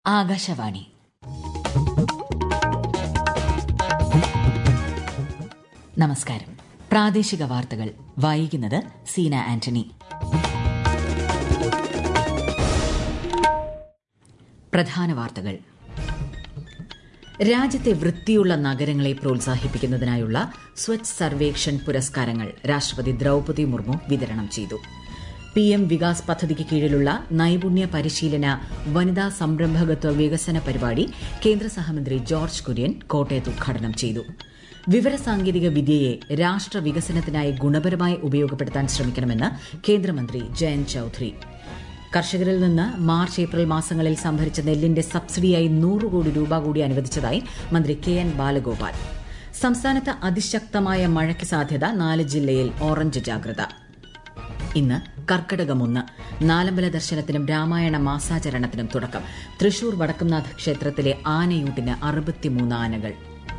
ആകാശവാണി നമസ്കാരം പ്രാദേശിക വാർത്തകൾ വായിക്കുന്നത് സീന ആന്റണി പ്രധാന വാർത്തകൾ രാജ്യത്തെ വൃത്തിയുള്ള നഗരങ്ങളെ പ്രോത്സാഹിപ്പിക്കുന്നതിനായുള്ള സ്വച്ഛ് സർവേക്ഷൺ പുരസ്കാരങ്ങൾ രാഷ്ട്രപതി ദ്രൌപതി മുർമു വിതരണം ചെയ്തു പി എം വികാസ് പദ്ധതിക്ക് കീഴിലുള്ള നൈപുണ്യ പരിശീലന വനിതാ സംരംഭകത്വ വികസന പരിപാടി കേന്ദ്ര സഹമന്ത്രി ജോർജ് കുര്യൻ കോട്ടയത്ത് ഉദ്ഘാടനം ചെയ്തു വിവരസാങ്കേതിക വിദ്യയെ രാഷ്ട്ര വികസനത്തിനായി ഗുണപരമായി ഉപയോഗപ്പെടുത്താൻ ശ്രമിക്കണമെന്ന് കേന്ദ്രമന്ത്രി ജയന്ത് ചൌധരി കർഷകരിൽ നിന്ന് മാർച്ച് ഏപ്രിൽ മാസങ്ങളിൽ സംഭരിച്ച നെല്ലിന്റെ സബ്സിഡിയായി നൂറ് കോടി രൂപ കൂടി അനുവദിച്ചതായി മന്ത്രി കെ എൻ ബാലഗോപാൽ സംസ്ഥാനത്ത് അതിശക്തമായ മഴയ്ക്ക് സാധ്യത നാല് ജില്ലയിൽ ഓറഞ്ച് ജാഗ്രത ഇന്ന് കർക്കടകമൊന്ന് നാലമ്പല ദർശനത്തിനും രാമായണ മാസാചരണത്തിനും തുടക്കം തൃശൂർ വടക്കുംനാഥ ക്ഷേത്രത്തിലെ ആനയൂട്ടിന് അറുപത്തിമൂന്ന് ആനകൾ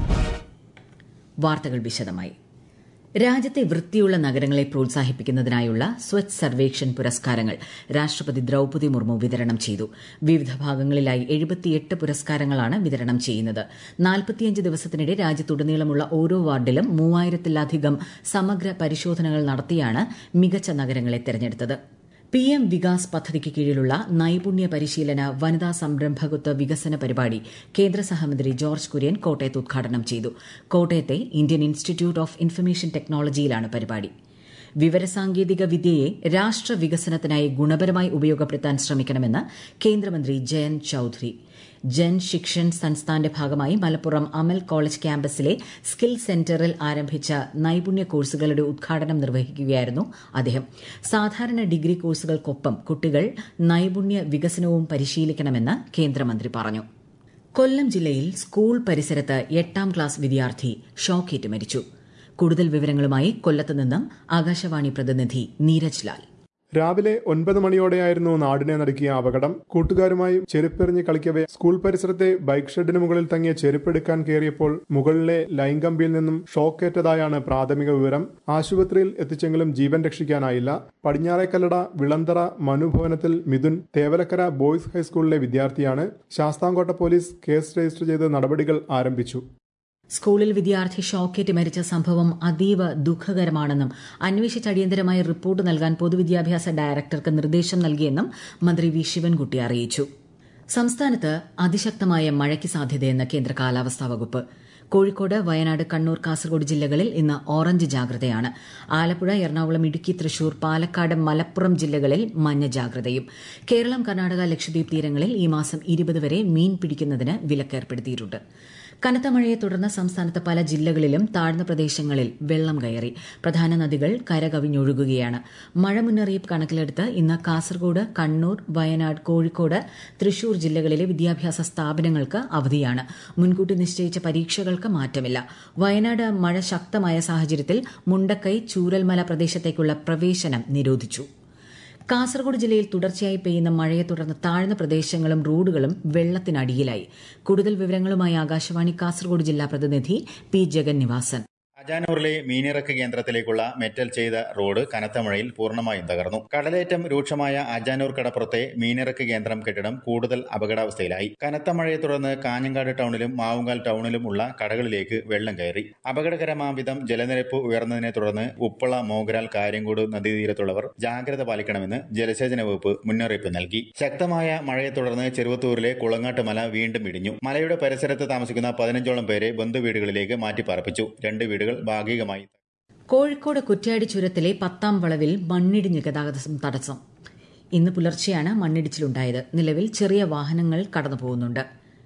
വാർത്തകൾ വിശദമായി രാജ്യത്തെ വൃത്തിയുള്ള നഗരങ്ങളെ പ്രോത്സാഹിപ്പിക്കുന്നതിനായുള്ള സ്വച്ഛ് സർവേക്ഷൺ പുരസ്കാരങ്ങൾ രാഷ്ട്രപതി ദ്രൌപതി മുർമു വിതരണം ചെയ്തു വിവിധ ഭാഗങ്ങളിലായി എഴുപത്തിയെട്ട് പുരസ്കാരങ്ങളാണ് വിതരണം ചെയ്യുന്നത് നാൽപ്പത്തിയഞ്ച് ദിവസത്തിനിടെ രാജ്യത്തുടനീളമുള്ള ഓരോ വാർഡിലും മൂവായിരത്തിലധികം സമഗ്ര പരിശോധനകൾ നടത്തിയാണ് മികച്ച നഗരങ്ങളെ തെരഞ്ഞെടുത്തത് പി എം വികാസ് പദ്ധതിക്ക് കീഴിലുള്ള നൈപുണ്യ പരിശീലന വനിതാ സംരംഭകത്വ വികസന പരിപാടി കേന്ദ്ര സഹമന്ത്രി ജോർജ് കുര്യൻ കോട്ടയത്ത് ഉദ്ഘാടനം ചെയ്തു കോട്ടയത്തെ ഇന്ത്യൻ ഇൻസ്റ്റിറ്റ്യൂട്ട് ഓഫ് ഇൻഫർമേഷൻ ടെക്നോളജിയിലാണ് പരിപാടി വിവരസാങ്കേതിക വിദ്യയെ രാഷ്ട്ര വികസനത്തിനായി ഗുണപരമായി ഉപയോഗപ്പെടുത്താൻ ശ്രമിക്കണമെന്ന് കേന്ദ്രമന്ത്രി ജയന്ത് ചൌധരി ജൻ ശിക്ഷൻ സംസ്ഥാന്റെ ഭാഗമായി മലപ്പുറം അമൽ കോളേജ് ക്യാമ്പസിലെ സ്കിൽ സെന്ററിൽ ആരംഭിച്ച നൈപുണ്യ കോഴ്സുകളുടെ ഉദ്ഘാടനം നിർവഹിക്കുകയായിരുന്നു അദ്ദേഹം സാധാരണ ഡിഗ്രി കോഴ്സുകൾക്കൊപ്പം കുട്ടികൾ നൈപുണ്യ വികസനവും പരിശീലിക്കണമെന്ന് കേന്ദ്രമന്ത്രി പറഞ്ഞു കൊല്ലം ജില്ലയിൽ സ്കൂൾ പരിസരത്ത് എട്ടാം ക്ലാസ് വിദ്യാർത്ഥി ഷോക്കേറ്റ് മരിച്ചു കൂടുതൽ വിവരങ്ങളുമായി കൊല്ലത്ത് നിന്നും ആകാശവാണി പ്രതിനിധി നീരജ് ലാൽ രാവിലെ ഒൻപത് മണിയോടെയായിരുന്നു നാടിനെ നടുക്കിയ അപകടം കൂട്ടുകാരുമായി ചെരുപ്പെറിഞ്ഞ് കളിക്കവെ സ്കൂൾ പരിസരത്തെ ബൈക്ക് ഷെഡിന് മുകളിൽ തങ്ങിയ ചെരുപ്പെടുക്കാൻ കയറിയപ്പോൾ മുകളിലെ ലൈൻ കമ്പിയിൽ നിന്നും ഷോക്കേറ്റതായാണ് പ്രാഥമിക വിവരം ആശുപത്രിയിൽ എത്തിച്ചെങ്കിലും ജീവൻ രക്ഷിക്കാനായില്ല പടിഞ്ഞാറേക്കല്ലട വിളന്തറ മനുഭവനത്തിൽ മിഥുൻ തേവലക്കര ബോയ്സ് ഹൈസ്കൂളിലെ വിദ്യാർത്ഥിയാണ് ശാസ്താംകോട്ട പോലീസ് കേസ് രജിസ്റ്റർ ചെയ്ത് നടപടികൾ ആരംഭിച്ചു സ്കൂളിൽ വിദ്യാർത്ഥി ഷോക്കേറ്റ് മരിച്ച സംഭവം അതീവ ദുഃഖകരമാണെന്നും അന്വേഷിച്ച് അടിയന്തരമായി റിപ്പോർട്ട് നൽകാൻ പൊതുവിദ്യാഭ്യാസ ഡയറക്ടർക്ക് നിർദ്ദേശം നൽകിയെന്നും മന്ത്രി വി ശിവൻകുട്ടി അറിയിച്ചു സംസ്ഥാനത്ത് അതിശക്തമായ മഴയ്ക്ക് സാധ്യതയെന്ന് കേന്ദ്ര കാലാവസ്ഥാ വകുപ്പ് കോഴിക്കോട് വയനാട് കണ്ണൂർ കാസർഗോഡ് ജില്ലകളിൽ ഇന്ന് ഓറഞ്ച് ജാഗ്രതയാണ് ആലപ്പുഴ എറണാകുളം ഇടുക്കി തൃശൂർ പാലക്കാട് മലപ്പുറം ജില്ലകളിൽ മഞ്ഞ ജാഗ്രതയും കേരളം കർണാടക ലക്ഷദ്വീപ് തീരങ്ങളിൽ ഈ മാസം ഇരുപത് വരെ മീൻ പിടിക്കുന്നതിന് വിലക്കേർപ്പെടുത്തിയിട്ടുണ്ട് കനത്ത മഴയെ തുടർന്ന് സംസ്ഥാനത്ത് പല ജില്ലകളിലും താഴ്ന്ന പ്രദേശങ്ങളിൽ വെള്ളം കയറി പ്രധാന നദികൾ കരകവിഞ്ഞൊഴുകുകയാണ് മഴ മുന്നറിയിപ്പ് കണക്കിലെടുത്ത് ഇന്ന് കാസർഗോഡ് കണ്ണൂർ വയനാട് കോഴിക്കോട് തൃശൂർ ജില്ലകളിലെ വിദ്യാഭ്യാസ സ്ഥാപനങ്ങൾക്ക് അവധിയാണ് മുൻകൂട്ടി നിശ്ചയിച്ച പരീക്ഷകൾക്ക് മാറ്റമില്ല വയനാട് മഴ ശക്തമായ സാഹചര്യത്തിൽ മുണ്ടക്കൈ ചൂരൽമല പ്രദേശത്തേക്കുള്ള പ്രവേശനം നിരോധിച്ചു കാസർഗോഡ് ജില്ലയിൽ തുടർച്ചയായി പെയ്യുന്ന മഴയെ തുടർന്ന് താഴ്ന്ന പ്രദേശങ്ങളും റോഡുകളും വെള്ളത്തിനടിയിലായി കൂടുതൽ വിവരങ്ങളുമായി ആകാശവാണി കാസർഗോഡ് ജില്ലാ പ്രതിനിധി പി ജഗന്നിവാസൻ അജാനൂറിലെ മീനിറക്ക് കേന്ദ്രത്തിലേക്കുള്ള മെറ്റൽ ചെയ്ത റോഡ് കനത്ത മഴയിൽ പൂർണ്ണമായും തകർന്നു കടലേറ്റം രൂക്ഷമായ അജാനൂർ കടപ്പുറത്തെ മീനിറക്ക് കേന്ദ്രം കെട്ടിടം കൂടുതൽ അപകടാവസ്ഥയിലായി കനത്ത മഴയെ തുടർന്ന് കാഞ്ഞങ്ങാട് ടൗണിലും മാവുങ്കാൽ ടൗണിലും ഉള്ള കടകളിലേക്ക് വെള്ളം കയറി അപകടകരമാം വിധം ജലനിരപ്പ് ഉയർന്നതിനെ തുടർന്ന് ഉപ്പള മോഗ്രാൽ കാര്യങ്കോട് നദീതീരത്തുള്ളവർ ജാഗ്രത പാലിക്കണമെന്ന് ജലസേചന വകുപ്പ് മുന്നറിയിപ്പ് നൽകി ശക്തമായ മഴയെ തുടർന്ന് ചെറുവത്തൂരിലെ കുളങ്ങാട്ട് മല വീണ്ടും ഇടിഞ്ഞു മലയുടെ പരിസരത്ത് താമസിക്കുന്ന പതിനഞ്ചോളം പേരെ ബന്ധുവീടുകളിലേക്ക് മാറ്റിപ്പാർപ്പിച്ചു രണ്ട് വീടുകൾ ഭാഗികമായി കോഴിക്കോട് കുറ്റ്യാടി ചുരത്തിലെ പത്താം വളവിൽ മണ്ണിടിഞ്ഞ് ഗതാഗതം തടസ്സം ഇന്ന് പുലർച്ചെയാണ് മണ്ണിടിച്ചിലുണ്ടായത് നിലവിൽ ചെറിയ വാഹനങ്ങൾ കടന്നുപോകുന്നുണ്ട്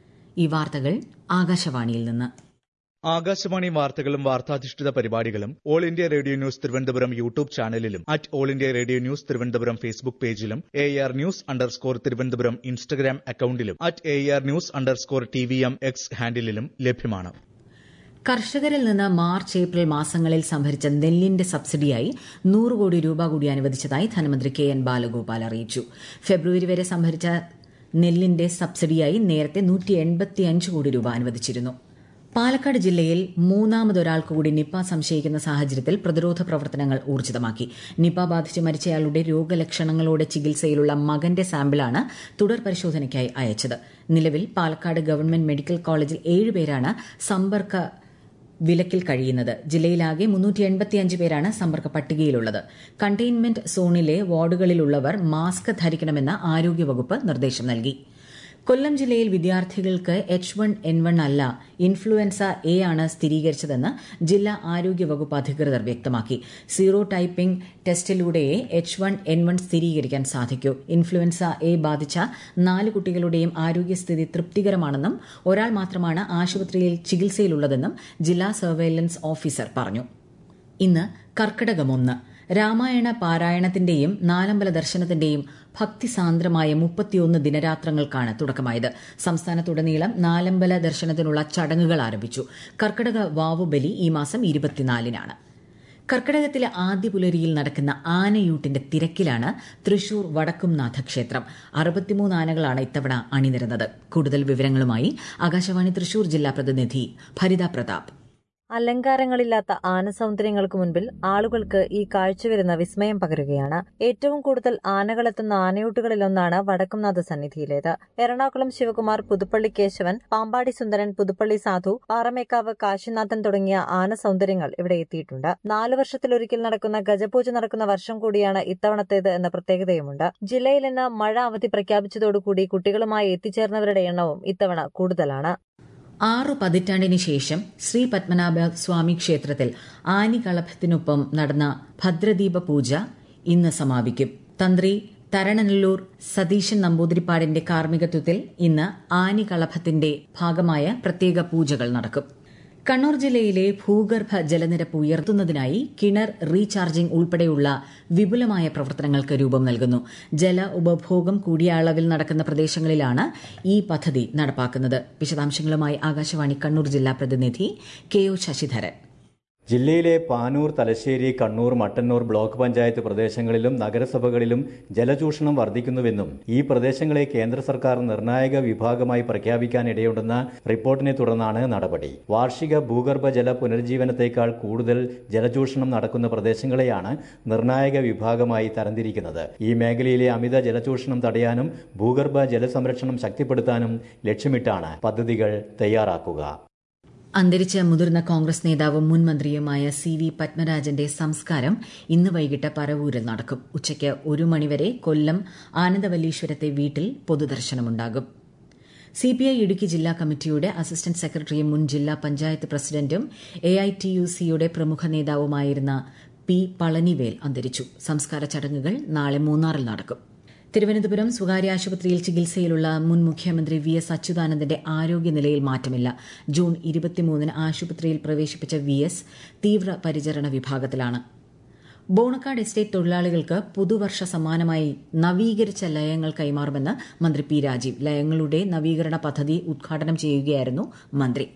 ഈ വാർത്തകൾ ആകാശവാണിയിൽ നിന്ന് ആകാശവാണി വാർത്തകളും വാർത്താധിഷ്ഠിത പരിപാടികളും All India Radio News Thiruvananthapuram YouTube ചാനലിലും at All India Radio News Thiruvananthapuram Facebook പേജിലും A R News underscore Thiruvananthapuram Instagram അക്കൌണ്ടിലും at A R News underscore T V M X ഹാൻഡിലും ലഭ്യമാണ് കർഷകരിൽ നിന്ന് മാർച്ച് ഏപ്രിൽ മാസങ്ങളിൽ സംഭരിച്ച നെല്ലിന്റെ സബ്സിഡിയായി നൂറ് കോടി രൂപ കൂടി അനുവദിച്ചതായി ധനമന്ത്രി കെ എൻ ബാലഗോപാൽ അറിയിച്ചു ഫെബ്രുവരി വരെ സംഭരിച്ച നെല്ലിന്റെ സബ്സിഡിയായി നേരത്തെ നൂറ്റി കോടി രൂപ അനുവദിച്ചിരുന്നു പാലക്കാട് ജില്ലയിൽ മൂന്നാമതൊരാൾക്ക് കൂടി നിപ്പ സംശയിക്കുന്ന സാഹചര്യത്തിൽ പ്രതിരോധ പ്രവർത്തനങ്ങൾ ഊർജിതമാക്കി നിപ്പ ബാധിച്ച് മരിച്ചയാളുടെ രോഗലക്ഷണങ്ങളോടെ ചികിത്സയിലുള്ള മകന്റെ സാമ്പിളാണ് തുടർ പരിശോധനയ്ക്കായി അയച്ചത് നിലവിൽ പാലക്കാട് ഗവൺമെന്റ് മെഡിക്കൽ കോളേജിൽ ഏഴുപേരാണ് സമ്പർക്ക വിലക്കിൽ കഴിയുന്നത് ജില്ലയിലാകെ മുന്നൂറ്റി എൺപത്തിയഞ്ച് പേരാണ് സമ്പർക്ക പട്ടികയിലുള്ളത് കണ്ടെയ്ൻമെന്റ് സോണിലെ വാർഡുകളിലുള്ളവർ മാസ്ക് ധരിക്കണമെന്ന് ആരോഗ്യവകുപ്പ് നിർദ്ദേശം നൽകി കൊല്ലം ജില്ലയിൽ വിദ്യാർത്ഥികൾക്ക് എച്ച് വൺ എൻ വൺ അല്ല ഇൻഫ്ലുവൻസ എ ആണ് സ്ഥിരീകരിച്ചതെന്ന് ജില്ലാ ആരോഗ്യവകുപ്പ് അധികൃതർ വ്യക്തമാക്കി സീറോ ടൈപ്പിംഗ് ടെസ്റ്റിലൂടെയേ എച്ച് വൺ എൻ വൺ സ്ഥിരീകരിക്കാൻ സാധിക്കൂ ഇൻഫ്ലുവൻസ എ ബാധിച്ച നാല് കുട്ടികളുടെയും ആരോഗ്യസ്ഥിതി തൃപ്തികരമാണെന്നും ഒരാൾ മാത്രമാണ് ആശുപത്രിയിൽ ചികിത്സയിലുള്ളതെന്നും ജില്ലാ സർവൈലൻസ് ഓഫീസർ പറഞ്ഞു ഇന്ന് കർക്കിടകമൊന്ന് രാമായണ പാരായണത്തിന്റെയും നാലമ്പല ദർശനത്തിന്റെയും ഭക്തിസാന്ദ്രമായ മുപ്പത്തിയൊന്ന് ദിനരാത്രങ്ങൾക്കാണ് തുടക്കമായത് സംസ്ഥാനത്തുടനീളം നാലമ്പല ദർശനത്തിനുള്ള ചടങ്ങുകൾ ആരംഭിച്ചു കർക്കിടക വാവുബലി ഈ മാസം ഇരുപത്തിനാലിനാണ് കർക്കിടകത്തിലെ ആദ്യ പുലരിയിൽ നടക്കുന്ന ആനയൂട്ടിന്റെ തിരക്കിലാണ് തൃശൂർ വടക്കുംനാഥ ക്ഷേത്രം അറുപത്തിമൂന്ന് ആനകളാണ് ഇത്തവണ അണിനിരുന്നത് കൂടുതൽ വിവരങ്ങളുമായി ആകാശവാണി തൃശൂർ ജില്ലാ പ്രതിനിധി ഭരിത പ്രതാപ് അലങ്കാരങ്ങളില്ലാത്ത ആനസൗന്ദര്യങ്ങൾക്ക് മുൻപിൽ ആളുകൾക്ക് ഈ കാഴ്ച വരുന്ന വിസ്മയം പകരുകയാണ് ഏറ്റവും കൂടുതൽ ആനകളെത്തുന്ന ആനയൂട്ടുകളിലൊന്നാണ് വടക്കുംനാഥ സന്നിധിയിലേത് എറണാകുളം ശിവകുമാർ പുതുപ്പള്ളി കേശവൻ പാമ്പാടി സുന്ദരൻ പുതുപ്പള്ളി സാധു പാറമേക്കാവ് കാശിനാഥൻ തുടങ്ങിയ ആന സൗന്ദര്യങ്ങൾ ഇവിടെ എത്തിയിട്ടുണ്ട് നാലു വർഷത്തിലൊരിക്കൽ നടക്കുന്ന ഗജപൂജ നടക്കുന്ന വർഷം കൂടിയാണ് ഇത്തവണത്തേത് എന്ന പ്രത്യേകതയുമുണ്ട് ജില്ലയിൽ ഇന്ന് മഴ അവധി പ്രഖ്യാപിച്ചതോടുകൂടി കുട്ടികളുമായി എത്തിച്ചേർന്നവരുടെ എണ്ണവും ഇത്തവണ കൂടുതലാണ് ആറു പതിറ്റാണ്ടിന് ശേഷം ശ്രീ പത്മനാഭ സ്വാമി ക്ഷേത്രത്തിൽ ആനികളഭത്തിനൊപ്പം നടന്ന ഭദ്രദീപ പൂജ ഇന്ന് സമാപിക്കും തന്ത്രി തരണനല്ലൂർ സതീശൻ നമ്പൂതിരിപ്പാടിന്റെ കാർമ്മികത്വത്തിൽ ഇന്ന് ആനികളഭത്തിന്റെ ഭാഗമായ പ്രത്യേക പൂജകൾ നടക്കും കണ്ണൂർ ജില്ലയിലെ ഭൂഗർഭ ജലനിരപ്പ് ഉയർത്തുന്നതിനായി കിണർ റീചാർജിംഗ് ഉൾപ്പെടെയുള്ള വിപുലമായ പ്രവർത്തനങ്ങൾക്ക് രൂപം നൽകുന്നു ജല ഉപഭോഗം കൂടിയ അളവിൽ നടക്കുന്ന പ്രദേശങ്ങളിലാണ് ഈ പദ്ധതി നടപ്പാക്കുന്നത് വിശദാംശങ്ങളുമായി ആകാശവാണി കണ്ണൂർ ജില്ലാ പ്രതിനിധി കെ ഒ ശശിധരൻ ജില്ലയിലെ പാനൂർ തലശ്ശേരി കണ്ണൂർ മട്ടന്നൂർ ബ്ലോക്ക് പഞ്ചായത്ത് പ്രദേശങ്ങളിലും നഗരസഭകളിലും ജലചൂഷണം വർദ്ധിക്കുന്നുവെന്നും ഈ പ്രദേശങ്ങളെ കേന്ദ്ര സർക്കാർ നിർണായക വിഭാഗമായി പ്രഖ്യാപിക്കാനിടയുണ്ടെന്ന റിപ്പോർട്ടിനെ തുടർന്നാണ് നടപടി വാർഷിക ഭൂഗർഭ ജല പുനരുജ്ജീവനത്തേക്കാൾ കൂടുതൽ ജലചൂഷണം നടക്കുന്ന പ്രദേശങ്ങളെയാണ് നിർണായക വിഭാഗമായി തരംതിരിക്കുന്നത് ഈ മേഖലയിലെ അമിത ജലചൂഷണം തടയാനും ഭൂഗർഭ ജലസംരക്ഷണം ശക്തിപ്പെടുത്താനും ലക്ഷ്യമിട്ടാണ് പദ്ധതികൾ തയ്യാറാക്കുക അന്തരിച്ച മുതിർന്ന കോൺഗ്രസ് നേതാവും മുൻ മന്ത്രിയുമായ സി വി പത്മരാജന്റെ സംസ്കാരം ഇന്ന് വൈകിട്ട് പറവൂരിൽ നടക്കും ഉച്ചയ്ക്ക് ഒരു മണിവരെ കൊല്ലം ആനന്ദവല്ലീശ്വരത്തെ വീട്ടിൽ പൊതുദർശനമുണ്ടാകും സിപിഐ ഇടുക്കി ജില്ലാ കമ്മിറ്റിയുടെ അസിസ്റ്റന്റ് സെക്രട്ടറിയും മുൻ ജില്ലാ പഞ്ചായത്ത് പ്രസിഡന്റും എഐടിയുസിയുടെ പ്രമുഖ നേതാവുമായിരുന്ന പി പളനിവേൽ അന്തരിച്ചു സംസ്കാര ചടങ്ങുകൾ നാളെ മൂന്നാറിൽ നടക്കും തിരുവനന്തപുരം സ്വകാര്യ ആശുപത്രിയിൽ ചികിത്സയിലുള്ള മുൻ മുഖ്യമന്ത്രി വി എസ് അച്യുതാനന്ദന്റെ ആരോഗ്യനിലയിൽ മാറ്റമില്ല ജൂൺ ഇരുപത്തിമൂന്നിന് ആശുപത്രിയിൽ പ്രവേശിപ്പിച്ച വി എസ് തീവ്ര പരിചരണ വിഭാഗത്തിലാണ് ബോണക്കാട് എസ്റ്റേറ്റ് തൊഴിലാളികൾക്ക് പുതുവർഷ സമ്മാനമായി നവീകരിച്ച ലയങ്ങൾ കൈമാറുമെന്ന് മന്ത്രി പി രാജീവ് ലയങ്ങളുടെ നവീകരണ പദ്ധതി ഉദ്ഘാടനം ചെയ്യുകയായിരുന്നു മന്ത്രി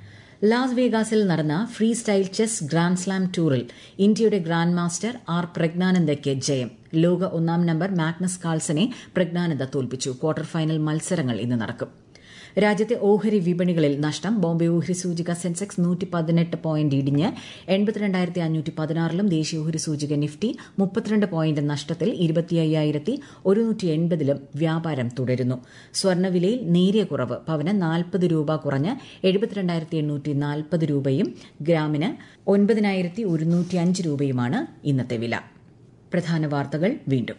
ലാസ് വേഗാസിൽ നടന്ന freestyle chess grand slam ടൂറിൽ ഇന്ത്യയുടെ ഗ്രാൻഡ് മാസ്റ്റർ ആർ പ്രജ്ഞാനന്ദയ്ക്ക് ജയം ലോക ഒന്നാം നമ്പർ മാഗ്നസ് കാൾസനെ പ്രജ്ഞാനന്ദ തോൽപ്പിച്ചു ക്വാർട്ടർ ഫൈനൽ മത്സരങ്ങൾ ഇന്ന് നടക്കും രാജ്യത്തെ ഓഹരി വിപണികളിൽ നഷ്ടം ബോംബെ ഓഹരി സൂചിക സെൻസെക്സ് നൂറ്റി പതിനെട്ട് പോയിന്റ് ഇടിഞ്ഞ് എൺപത്തിരണ്ടായിരത്തി അഞ്ഞൂറ്റി പതിനാറിലും ദേശീയ ഓഹരി സൂചിക നിഫ്റ്റി മുപ്പത്തിരണ്ട് പോയിന്റ് നഷ്ടത്തിൽ ഇരുപത്തി അയ്യായിരത്തി ഒരുന്നൂറ്റി എൺപതിലും വ്യാപാരം തുടരുന്നു സ്വർണ്ണവിലയിൽ നേരിയ കുറവ് പവന് നാൽപ്പത് രൂപ കുറഞ്ഞ് എഴുപത്തിരണ്ടായിരത്തി എണ്ണൂറ്റി നാൽപ്പത് രൂപയും ഗ്രാമിന് ഒൻപതിനായിരത്തി ഒരുന്നൂറ്റി അഞ്ച് രൂപയുമാണ് ഇന്നത്തെ വില പ്രധാന വാർത്തകൾ വീണ്ടും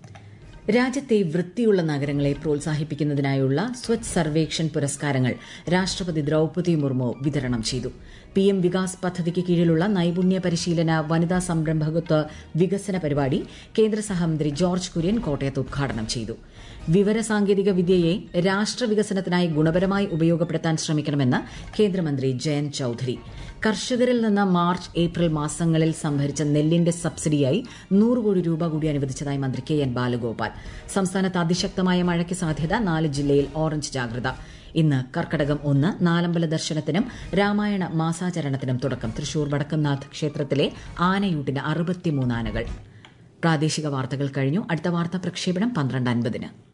രാജ്യത്തെ വൃത്തിയുള്ള നഗരങ്ങളെ പ്രോത്സാഹിപ്പിക്കുന്നതിനായുള്ള സ്വച്ഛ് സർവേക്ഷൺ പുരസ്കാരങ്ങൾ രാഷ്ട്രപതി ദ്രൌപതി മുർമു വിതരണം ചെയ്തു പി എം വികാസ് പദ്ധതിക്ക് കീഴിലുള്ള നൈപുണ്യ പരിശീലന വനിതാ സംരംഭകത്വ വികസന പരിപാടി കേന്ദ്ര സഹമന്ത്രി ജോർജ് കുര്യൻ കോട്ടയത്ത് ഉദ്ഘാടനം ചെയ്തു വിവരസാങ്കേതിക വിദ്യയെ രാഷ്ട്രവികസനത്തിനായി ഗുണപരമായി ഉപയോഗപ്പെടുത്താൻ ശ്രമിക്കണമെന്ന് കേന്ദ്രമന്ത്രി ജയന്ത് ചൌധരി കർഷകരിൽ നിന്ന് മാർച്ച് ഏപ്രിൽ മാസങ്ങളിൽ സംഭരിച്ച നെല്ലിന്റെ സബ്സിഡിയായി നൂറ് കോടി രൂപ കൂടി അനുവദിച്ചതായി മന്ത്രി കെ എൻ ബാലഗോപാൽ സംസ്ഥാനത്ത് അതിശക്തമായ മഴയ്ക്ക് സാധ്യത നാല് ജില്ലയിൽ ഓറഞ്ച് ജാഗ്രത ഇന്ന് കർക്കടകം ഒന്ന് നാലമ്പല ദർശനത്തിനും രാമായണ മാസാചരണത്തിനും തുടക്കം തൃശൂർ വടക്കംനാഥ് ക്ഷേത്രത്തിലെ ആനയൂട്ടിന് അറുപത്തിമൂന്ന് ആനകൾ പ്രാദേശിക വാർത്തകൾ കഴിഞ്ഞു അടുത്ത വാർത്താ പ്രക്ഷേപണം പന്ത്രണ്ട് അൻപതിന്